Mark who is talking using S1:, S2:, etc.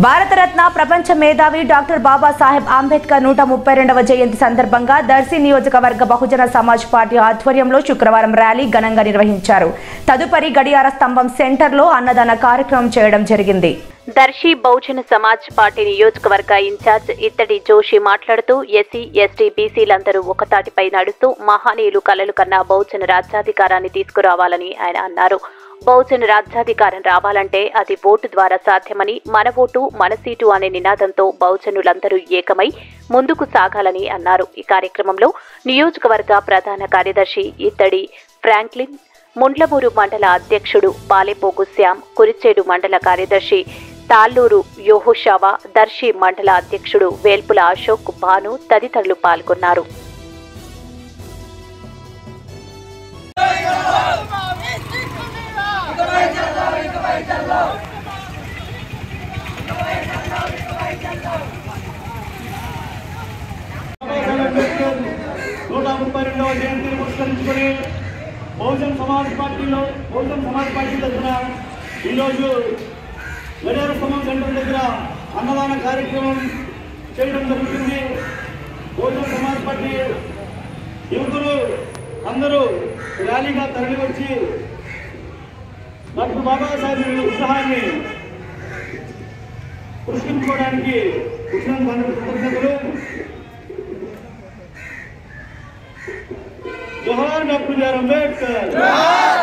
S1: భారతరత్న ప్రపంచ మేధావి డాక్టర్ బాబాసాహెబ్ అంబేద్కర్ నూట ముప్పై రెండవ జయంతి సందర్భంగా దర్శి నియోజకవర్గ బహుజన సమాజ్ పార్టీ ఆధ్వర్యంలో శుక్రవారం ర్యాలీ ఘనంగా నిర్వహించారు తదుపరి గడియార స్తంభం సెంటర్లో అన్నదాన కార్యక్రమం చేయడం జరిగింది
S2: దర్శి బహుజన సమాజ్ పార్టీ నియోజకవర్గ ఇన్ఛార్జ్ ఇత్తడి జోషి మాట్లాడుతూ ఎస్సీ ఎస్టీ బీసీలందరూ ఒకతాటిపై నడుస్తూ మహనీయులు కలలు కన్నా బహుజన రాజ్యాధికారాన్ని తీసుకురావాలని ఆయన అన్నారు బహుజన రాజ్యాధికారం రావాలంటే అది ఓటు ద్వారా సాధ్యమని మన ఓటు మన సీటు అనే నినాదంతో బహుజనులందరూ ఏకమై ముందుకు సాగాలని అన్నారు ఈ కార్యక్రమంలో నియోజకవర్గ ప్రధాన కార్యదర్శి ఇత్తడి ఫ్రాంక్లిన్ ముండ్లమూరు మండల అధ్యక్షుడు బాలెపోగు శ్యామ్ కురిచేడు మండల కార్యదర్శి తాళ్ళూరు యోహుషావా దర్శి మండల అధ్యక్షుడు వేల్పుల అశోక్ భాను తదితరులు పాల్గొన్నారు
S3: అంబేద్కర్ నూట ముప్పై రెండవ జయంతిని పురస్కరించుకొని బహుజన్ సమాజ్ పార్టీలో బహుజన్ సమాజ్ పార్టీ తరఫున ఈరోజు గడియార స్తంభం సెంటర్ దగ్గర అన్నదాన కార్యక్రమం చేయడం జరుగుతుంది బహుజన్ సమాజ్ పార్టీ యువకులు అందరూ ర్యాలీగా తరలి వచ్చి డాక్టర్ బాబాసాహెబ్ ఉత్సాహాన్ని పురస్కరించుకోవడానికి వచ్చినందుకు కృతజ్ఞతలు జోహార్ డాక్టర్ బిఆర్ అంబేద్కర్